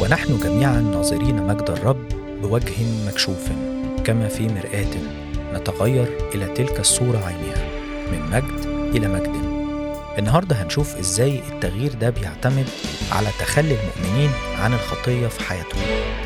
ونحن جميعا ناظرين مجد الرب بوجه مكشوف كما في مرآة نتغير إلى تلك الصورة عينها من مجد إلى مجد النهاردة هنشوف إزاي التغيير ده بيعتمد على تخلي المؤمنين عن الخطية في حياتهم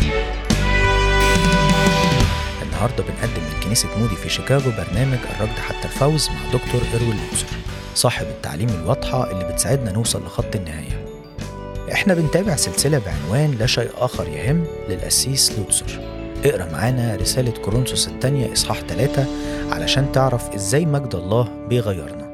النهارده بنقدم من كنيسة مودي في شيكاغو برنامج الركض حتى الفوز مع دكتور إروين لوسر صاحب التعليم الواضحة اللي بتساعدنا نوصل لخط النهاية احنا بنتابع سلسلة بعنوان لا شيء آخر يهم للقسيس لوتسر اقرا معانا رسالة كورنثوس الثانية إصحاح 3 علشان تعرف إزاي مجد الله بيغيرنا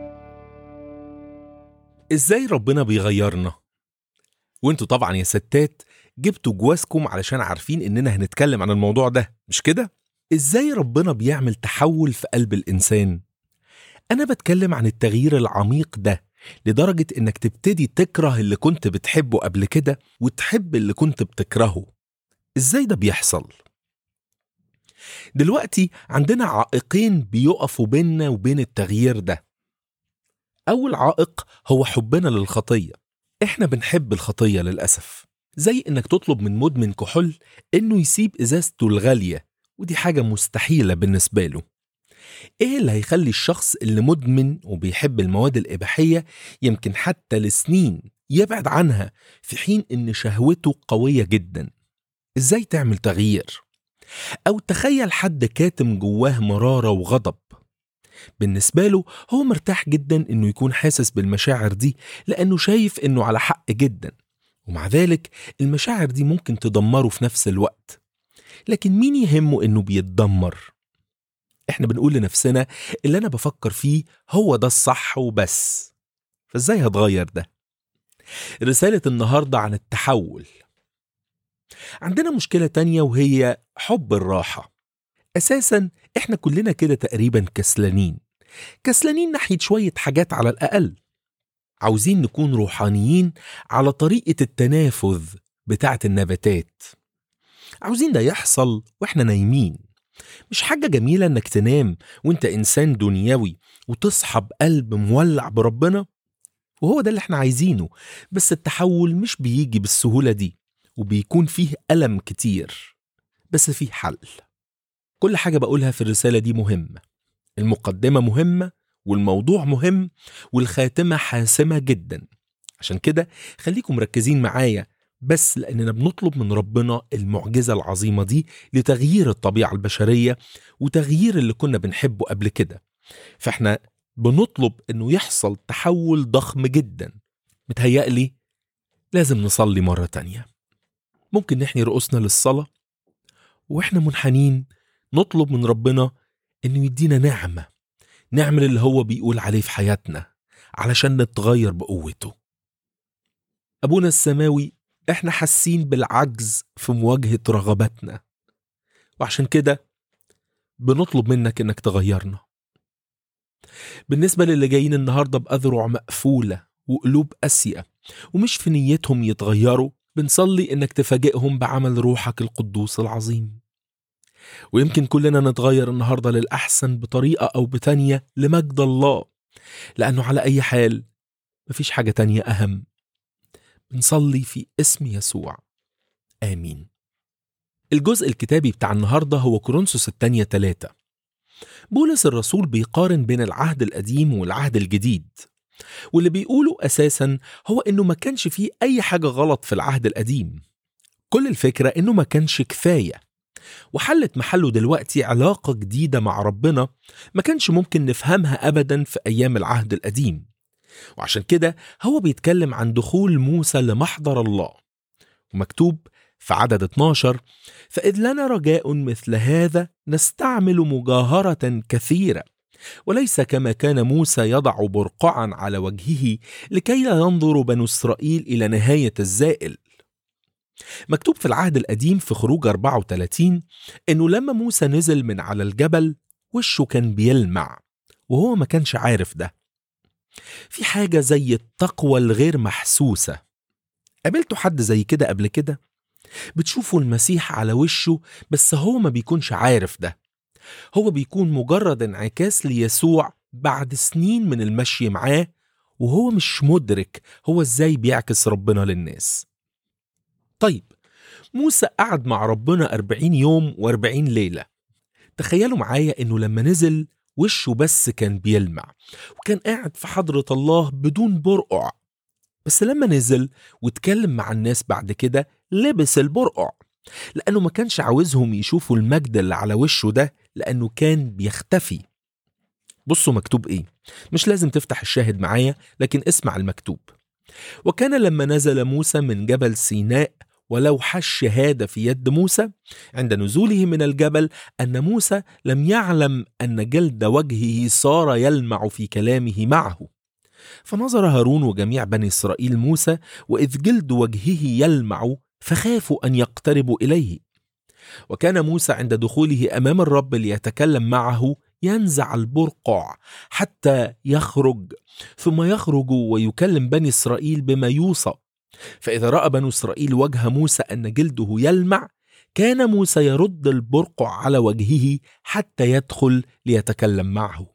ازاي ربنا بيغيرنا وانتوا طبعا يا ستات جبتوا جوازكم علشان عارفين اننا هنتكلم عن الموضوع ده مش كده ازاي ربنا بيعمل تحول في قلب الانسان انا بتكلم عن التغيير العميق ده لدرجة انك تبتدي تكره اللي كنت بتحبه قبل كده وتحب اللي كنت بتكرهه ازاي ده بيحصل دلوقتي عندنا عائقين بيقفوا بيننا وبين التغيير ده أول عائق هو حبنا للخطية إحنا بنحب الخطية للأسف زي إنك تطلب من مدمن كحول إنه يسيب إزازته الغالية ودي حاجة مستحيلة بالنسبة له إيه اللي هيخلي الشخص اللي مدمن وبيحب المواد الإباحية يمكن حتى لسنين يبعد عنها في حين إن شهوته قوية جدا إزاي تعمل تغيير؟ أو تخيل حد كاتم جواه مرارة وغضب بالنسبة له هو مرتاح جدا انه يكون حاسس بالمشاعر دي لانه شايف انه على حق جدا ومع ذلك المشاعر دي ممكن تدمره في نفس الوقت لكن مين يهمه انه بيتدمر احنا بنقول لنفسنا اللي انا بفكر فيه هو ده الصح وبس فازاي هتغير ده رسالة النهاردة عن التحول عندنا مشكلة تانية وهي حب الراحة أساسا إحنا كلنا كده تقريبا كسلانين كسلانين ناحية شوية حاجات على الأقل عاوزين نكون روحانيين على طريقة التنافذ بتاعة النباتات عاوزين ده يحصل وإحنا نايمين مش حاجة جميلة إنك تنام وإنت إنسان دنيوي وتصحى بقلب مولع بربنا وهو ده اللي إحنا عايزينه بس التحول مش بيجي بالسهولة دي وبيكون فيه ألم كتير بس فيه حل كل حاجة بقولها في الرسالة دي مهمة المقدمة مهمة والموضوع مهم والخاتمة حاسمة جدا عشان كده خليكم مركزين معايا بس لأننا بنطلب من ربنا المعجزة العظيمة دي لتغيير الطبيعة البشرية وتغيير اللي كنا بنحبه قبل كده فاحنا بنطلب انه يحصل تحول ضخم جدا متهيألي لازم نصلي مرة تانية ممكن نحني رؤوسنا للصلاة واحنا منحنين نطلب من ربنا انه يدينا نعمه نعمل اللي هو بيقول عليه في حياتنا علشان نتغير بقوته ابونا السماوي احنا حاسين بالعجز في مواجهه رغباتنا وعشان كده بنطلب منك انك تغيرنا بالنسبه للي جايين النهارده باذرع مقفوله وقلوب قاسيه ومش في نيتهم يتغيروا بنصلي انك تفاجئهم بعمل روحك القدوس العظيم ويمكن كلنا نتغير النهارده للأحسن بطريقة أو بتانية لمجد الله لأنه على أي حال مفيش حاجة تانية أهم بنصلي في اسم يسوع آمين الجزء الكتابي بتاع النهارده هو كورنثوس الثانية ثلاثة بولس الرسول بيقارن بين العهد القديم والعهد الجديد واللي بيقوله أساسا هو إنه ما كانش فيه أي حاجة غلط في العهد القديم كل الفكرة إنه ما كانش كفاية وحلت محله دلوقتي علاقة جديدة مع ربنا ما كانش ممكن نفهمها أبدا في أيام العهد القديم وعشان كده هو بيتكلم عن دخول موسى لمحضر الله ومكتوب في عدد 12 فإذ لنا رجاء مثل هذا نستعمل مجاهرة كثيرة وليس كما كان موسى يضع برقعا على وجهه لكي لا ينظر بنو إسرائيل إلى نهاية الزائل مكتوب في العهد القديم في خروج 34 إنه لما موسى نزل من على الجبل وشه كان بيلمع وهو ما كانش عارف ده في حاجة زي التقوى الغير محسوسة قابلتوا حد زي كده قبل كده؟ بتشوفوا المسيح على وشه بس هو ما بيكونش عارف ده هو بيكون مجرد انعكاس ليسوع بعد سنين من المشي معاه وهو مش مدرك هو ازاي بيعكس ربنا للناس طيب موسى قعد مع ربنا أربعين يوم وأربعين ليلة تخيلوا معايا إنه لما نزل وشه بس كان بيلمع وكان قاعد في حضرة الله بدون برقع بس لما نزل واتكلم مع الناس بعد كده لبس البرقع لأنه ما كانش عاوزهم يشوفوا المجد اللي على وشه ده لأنه كان بيختفي بصوا مكتوب إيه مش لازم تفتح الشاهد معايا لكن اسمع المكتوب وكان لما نزل موسى من جبل سيناء ولوح الشهادة في يد موسى عند نزوله من الجبل أن موسى لم يعلم أن جلد وجهه صار يلمع في كلامه معه فنظر هارون وجميع بني إسرائيل موسى وإذ جلد وجهه يلمع فخافوا أن يقتربوا إليه وكان موسى عند دخوله أمام الرب ليتكلم معه ينزع البرقع حتى يخرج ثم يخرج ويكلم بني إسرائيل بما يوصى فإذا رأى بنو إسرائيل وجه موسى أن جلده يلمع كان موسى يرد البرقع على وجهه حتى يدخل ليتكلم معه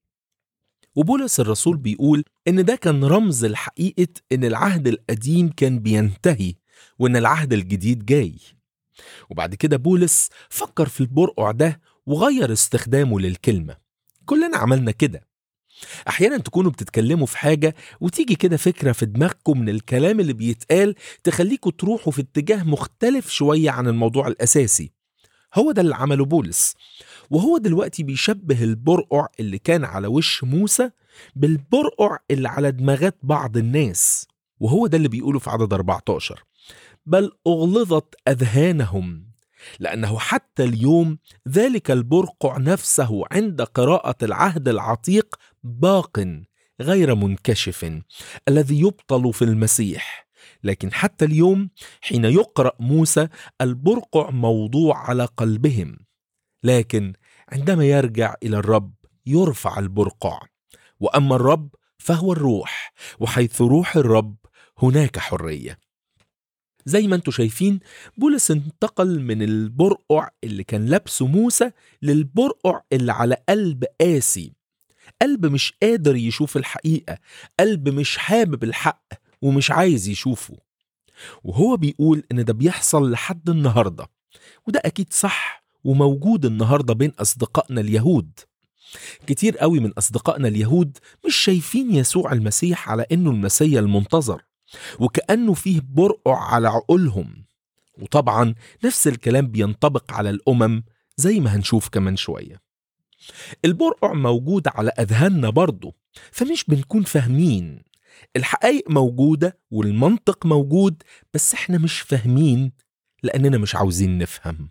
وبولس الرسول بيقول إن ده كان رمز لحقيقة إن العهد القديم كان بينتهي وإن العهد الجديد جاي وبعد كده بولس فكر في البرقع ده وغير استخدامه للكلمة كلنا عملنا كده أحيانا تكونوا بتتكلموا في حاجة وتيجي كده فكرة في دماغكم من الكلام اللي بيتقال تخليكوا تروحوا في اتجاه مختلف شوية عن الموضوع الأساسي هو ده اللي عمله بولس وهو دلوقتي بيشبه البرقع اللي كان على وش موسى بالبرقع اللي على دماغات بعض الناس وهو ده اللي بيقوله في عدد 14 بل أغلظت أذهانهم لأنه حتى اليوم ذلك البرقع نفسه عند قراءة العهد العتيق باق غير منكشف الذي يبطل في المسيح لكن حتى اليوم حين يقرأ موسى البرقع موضوع على قلبهم لكن عندما يرجع إلى الرب يرفع البرقع وأما الرب فهو الروح وحيث روح الرب هناك حريه زي ما انتم شايفين بولس انتقل من البرقع اللي كان لابسه موسى للبرقع اللي على قلب قاسي قلب مش قادر يشوف الحقيقة قلب مش حابب الحق ومش عايز يشوفه وهو بيقول ان ده بيحصل لحد النهاردة وده اكيد صح وموجود النهاردة بين اصدقائنا اليهود كتير قوي من اصدقائنا اليهود مش شايفين يسوع المسيح على انه المسيا المنتظر وكأنه فيه برقع على عقولهم وطبعا نفس الكلام بينطبق على الأمم زي ما هنشوف كمان شوية البرقع موجود على أذهاننا برضه فمش بنكون فاهمين الحقائق موجودة والمنطق موجود بس احنا مش فاهمين لأننا مش عاوزين نفهم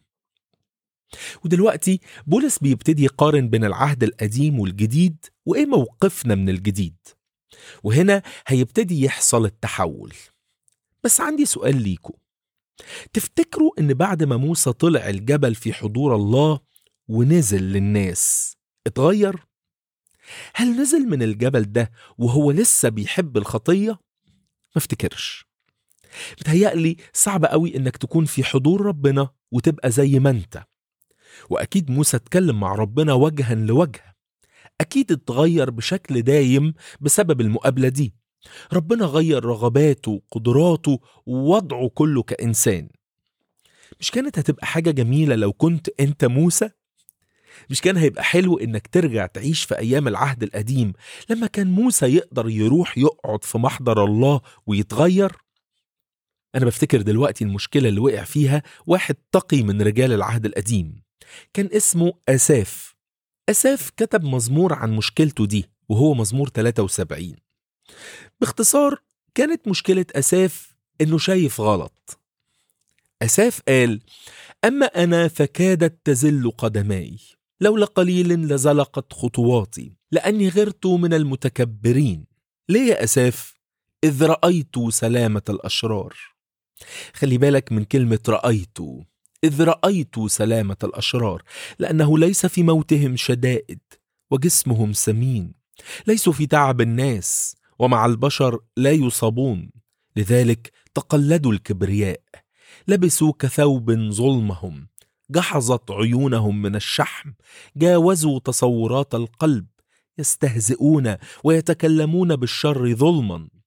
ودلوقتي بولس بيبتدي يقارن بين العهد القديم والجديد وإيه موقفنا من الجديد وهنا هيبتدي يحصل التحول بس عندي سؤال ليكم تفتكروا ان بعد ما موسى طلع الجبل في حضور الله ونزل للناس اتغير هل نزل من الجبل ده وهو لسه بيحب الخطية؟ ما افتكرش بتهيألي صعب قوي انك تكون في حضور ربنا وتبقى زي ما انت واكيد موسى اتكلم مع ربنا وجها لوجه أكيد اتغير بشكل دايم بسبب المقابلة دي ربنا غير رغباته قدراته ووضعه كله كإنسان مش كانت هتبقى حاجة جميلة لو كنت أنت موسى؟ مش كان هيبقى حلو إنك ترجع تعيش في أيام العهد القديم لما كان موسى يقدر يروح يقعد في محضر الله ويتغير؟ أنا بفتكر دلوقتي المشكلة اللي وقع فيها واحد تقي من رجال العهد القديم كان اسمه أساف أساف كتب مزمور عن مشكلته دي وهو مزمور 73 باختصار كانت مشكلة أساف إنه شايف غلط أساف قال أما أنا فكادت تزل قدماي لولا قليل لزلقت خطواتي لأني غرت من المتكبرين ليه يا أساف إذ رأيت سلامة الأشرار خلي بالك من كلمة رأيت إذ رأيت سلامة الأشرار لأنه ليس في موتهم شدائد وجسمهم سمين ليسوا في تعب الناس ومع البشر لا يصابون لذلك تقلدوا الكبرياء لبسوا كثوب ظلمهم جحظت عيونهم من الشحم جاوزوا تصورات القلب يستهزئون ويتكلمون بالشر ظلما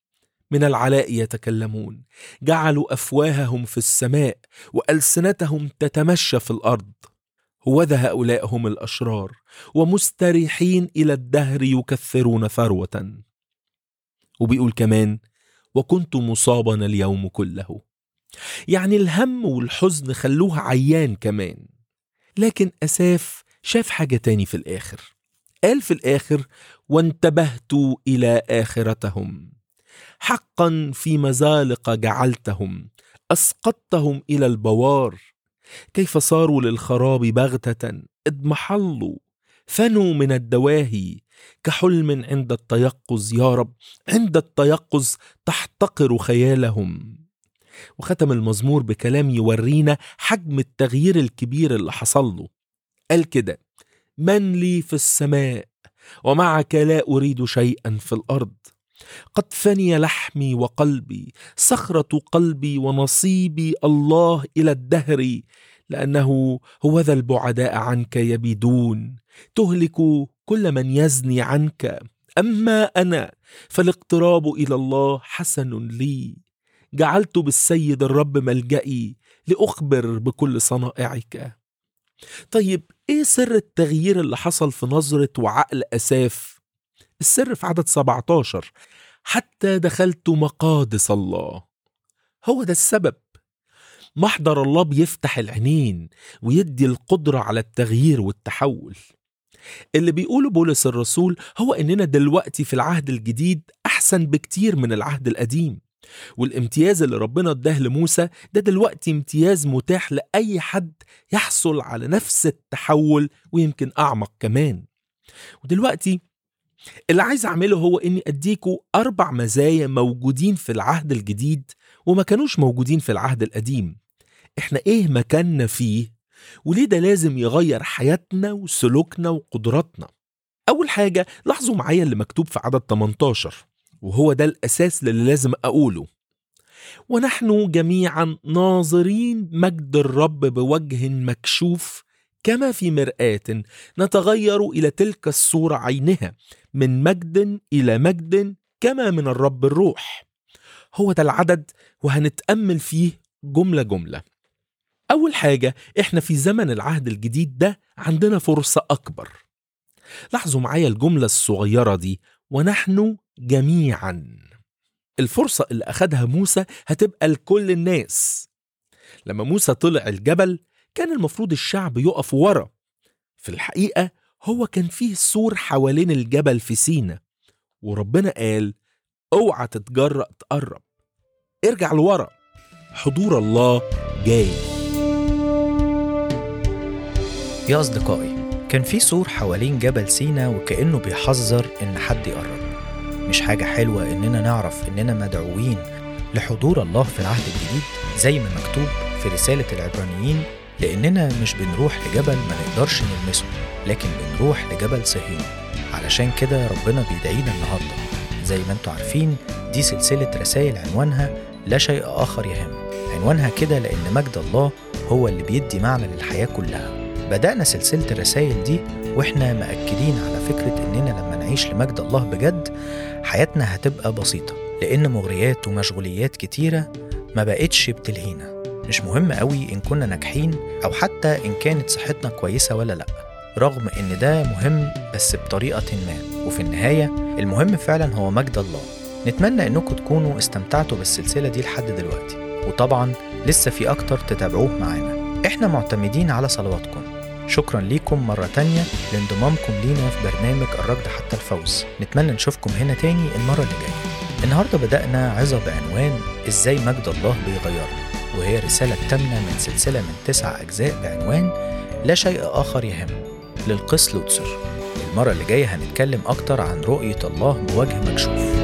من العلاء يتكلمون جعلوا افواههم في السماء والسنتهم تتمشى في الارض هوذا هؤلاء هم الاشرار ومستريحين الى الدهر يكثرون ثروه وبيقول كمان وكنت مصابا اليوم كله يعني الهم والحزن خلوه عيان كمان لكن أساف شاف حاجة تاني في الآخر قال في الآخر وانتبهت إلى آخرتهم حقا في مزالق جعلتهم أسقطتهم إلى البوار كيف صاروا للخراب بغتة اضمحلوا فنوا من الدواهي كحلم عند التيقظ يا رب عند التيقظ تحتقر خيالهم وختم المزمور بكلام يورينا حجم التغيير الكبير اللي حصل له قال كده من لي في السماء ومعك لا اريد شيئا في الارض قد فني لحمي وقلبي صخره قلبي ونصيبي الله الى الدهر لانه هو ذا البعداء عنك يبيدون تهلك كل من يزني عنك اما انا فالاقتراب الى الله حسن لي جعلت بالسيد الرب ملجئي لاخبر بكل صنائعك طيب ايه سر التغيير اللي حصل في نظره وعقل اساف السر في عدد 17 حتى دخلت مقادس الله هو ده السبب محضر الله بيفتح العينين ويدي القدرة على التغيير والتحول اللي بيقوله بولس الرسول هو اننا دلوقتي في العهد الجديد احسن بكتير من العهد القديم والامتياز اللي ربنا اداه لموسى ده دلوقتي امتياز متاح لاي حد يحصل على نفس التحول ويمكن اعمق كمان ودلوقتي اللي عايز اعمله هو اني اديكوا اربع مزايا موجودين في العهد الجديد وما كانوش موجودين في العهد القديم احنا ايه مكاننا فيه وليه ده لازم يغير حياتنا وسلوكنا وقدراتنا اول حاجه لاحظوا معايا اللي مكتوب في عدد 18 وهو ده الاساس اللي لازم اقوله ونحن جميعا ناظرين مجد الرب بوجه مكشوف كما في مرآة نتغير إلى تلك الصورة عينها من مجد إلى مجد كما من الرب الروح هو ده العدد وهنتأمل فيه جملة جملة أول حاجة إحنا في زمن العهد الجديد ده عندنا فرصة أكبر لاحظوا معايا الجملة الصغيرة دي ونحن جميعا الفرصة اللي أخدها موسى هتبقى لكل الناس لما موسى طلع الجبل كان المفروض الشعب يقف ورا في الحقيقة هو كان فيه سور حوالين الجبل في سينا وربنا قال اوعى تتجرأ تقرب ارجع لورا حضور الله جاي يا أصدقائي كان في سور حوالين جبل سينا وكأنه بيحذر إن حد يقرب مش حاجة حلوة إننا نعرف إننا مدعوين لحضور الله في العهد الجديد زي ما مكتوب في رسالة العبرانيين لأننا مش بنروح لجبل ما نقدرش نلمسه لكن بنروح لجبل صهيون علشان كده ربنا بيدعينا النهاردة زي ما انتوا عارفين دي سلسلة رسائل عنوانها لا شيء آخر يهم عنوانها كده لأن مجد الله هو اللي بيدي معنى للحياة كلها بدأنا سلسلة الرسائل دي وإحنا مأكدين على فكرة إننا لما نعيش لمجد الله بجد حياتنا هتبقى بسيطة لأن مغريات ومشغوليات كتيرة ما بقتش بتلهينا مش مهم قوي إن كنا ناجحين أو حتى إن كانت صحتنا كويسة ولا لأ رغم إن ده مهم بس بطريقة ما وفي النهاية المهم فعلا هو مجد الله نتمنى إنكم تكونوا استمتعتوا بالسلسلة دي لحد دلوقتي وطبعا لسه في أكتر تتابعوه معانا إحنا معتمدين على صلواتكم شكرا ليكم مرة تانية لانضمامكم لينا في برنامج الركض حتى الفوز نتمنى نشوفكم هنا تاني المرة اللي جاية النهاردة بدأنا عظة بعنوان إزاي مجد الله بيغيرنا وهي رسالة تامنة من سلسلة من تسع أجزاء بعنوان لا شيء آخر يهم للقس لوتسر المرة اللي جاية هنتكلم أكتر عن رؤية الله بوجه مكشوف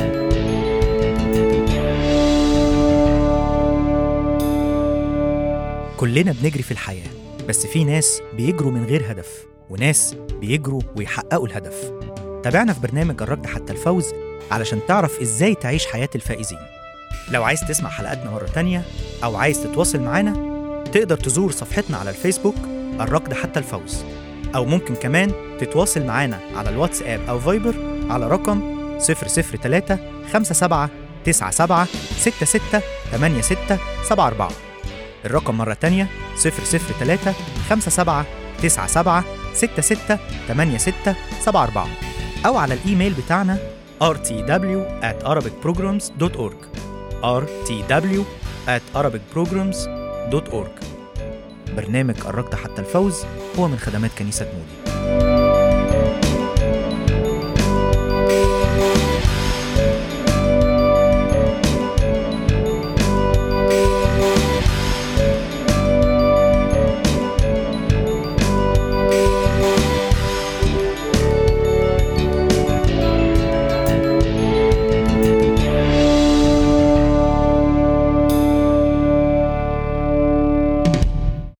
كلنا بنجري في الحياة بس في ناس بيجروا من غير هدف وناس بيجروا ويحققوا الهدف تابعنا في برنامج الركض حتى الفوز علشان تعرف ازاي تعيش حياة الفائزين لو عايز تسمع حلقاتنا مرة تانية أو عايز تتواصل معانا تقدر تزور صفحتنا على الفيسبوك الركض حتى الفوز أو ممكن كمان تتواصل معانا على الواتساب أو فايبر على رقم 003 57 97 97 66 86 74 الرقم مرة تانية 003 57 97 66 86 74 أو على الإيميل بتاعنا rtw at arabicprograms.org rtw at arabicprograms.org برنامج قربت حتى الفوز هو من خدمات كنيسة مودي